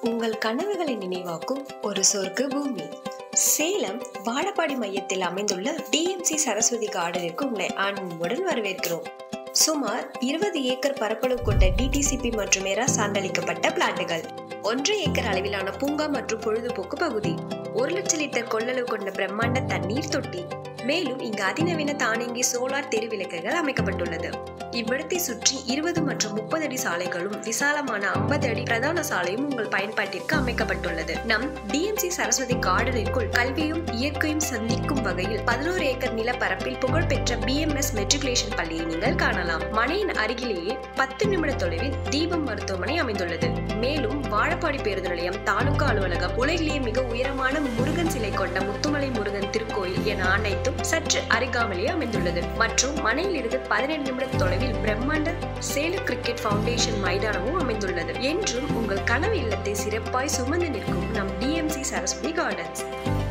உங்கள் கனவுகளை நினைவாக்கும் ஒரு சொர்க்க பூமி சேலம் வாழப்பாடி மையத்தில் அமைந்துள்ள டிஎம்சி சரஸ்வதி கார்டனிற்கு உங்களை அன்புடன் வரவேற்கிறோம் சுமார் இருபது ஏக்கர் பரப்பளவு கொண்ட டிடிசிபி மற்றும் எரா சான்றளிக்கப்பட்ட பிளாட்டுகள் ஒன்றரை ஏக்கர் அளவிலான பூங்கா மற்றும் பொழுதுபோக்கு பகுதி ஒரு லட்சம் லிட்டர் கொள்ளளவு கொண்ட பிரம்மாண்ட தண்ணீர் தொட்டி மேலும் இங்கு அதிநவீன தானியங்கி சோலார் தெருவிளக்குகள் அமைக்கப்பட்டுள்ளது இவ்விடத்தை சுற்றி இருபது மற்றும் முப்பது அடி சாலைகளும் விசாலமான ஐம்பது அடி பிரதான சாலையும் உங்கள் பயன்பாட்டிற்கு அமைக்கப்பட்டுள்ளது நம் டிஎம்சி சரஸ்வதி கார்டனிற்குள் கல்வியும் இயற்கையும் சந்திக்கும் வகையில் பதினோரு ஏக்கர் நிலப்பரப்பில் புகழ்பெற்ற பிஎம்எஸ் மெட்ரிகுலேஷன் பள்ளியை நீங்கள் காணலாம் மனையின் அருகிலேயே பத்து நிமிட தொலைவில் தீபம் மருத்துவமனை அமைந்துள்ளது மேலும் வாழப்பாடி பேருந்து நிலையம் தாலுகா அலுவலகம் உலகிலேயே மிக உயரமான முருகன் சிலை கொண்ட முத்துமலை முருகன் திருக்கோயில் என அனைத்தும் சற்று அருகாமலேயே அமைந்துள்ளது மற்றும் மனையில் இருந்து பதினேழு நிமிட தொலைவில் பிரம்மாண்ட சேலு கிரிக்கெட் ஃபவுண்டேஷன் மைதானமும் அமைந்துள்ளது என்றும் உங்கள் கனவு இல்லத்தை சிறப்பாய் சுமந்து நிற்கும் நம் டிஎம்சி சரஸ்வதி கார்டன்ஸ்